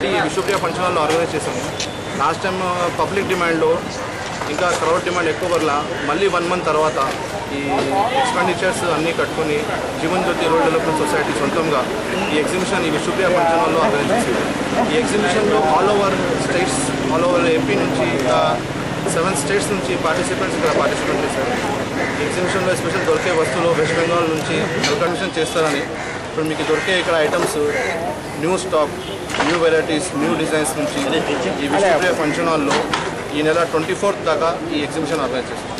కాబట్టి ఈ విశ్వప్రియ ఫంక్షన్ హాల్లో ఆర్గనైజ్ చేసాము లాస్ట్ టైం పబ్లిక్ డిమాండ్లో ఇంకా క్రౌడ్ డిమాండ్ ఎక్కువ వల్ల మళ్ళీ వన్ మంత్ తర్వాత ఈ ఎక్స్పెండిచర్స్ అన్నీ కట్టుకొని Jeevan Jyothi road development society సొంతంగా ఈ ఎగ్జిబిషన్ ఈ విశ్వప్రియ ఫంక్షన్ హాల్లో ఆర్గనైజ్ చేసింది ఈ ఎగ్జిబిషన్లో all over states all over AP నుంచి ఇంకా సెవెన్ స్టేట్స్ నుంచి పార్టిసిపెంట్స్ ఇక్కడ పార్టిసిపేట్ చేశారు ఈ ఎగ్జిబిషన్లో స్పెషల్ దొరికే వస్తువులు వెస్ట్ బెంగాల్ నుంచి కన్సన్ చేస్తారని ఇప్పుడు మీకు దొరికే ఇక్కడ items new stock new varieties new designs నుంచి ఈ విశ్వప్రియ ఫంక్షన్ హాల్లో ఈ నెల ట్వంటీ ఫోర్త్ దాకా ఈ ఎగ్జిబిషన్ ఆర్గనైజ్ చేస్తారు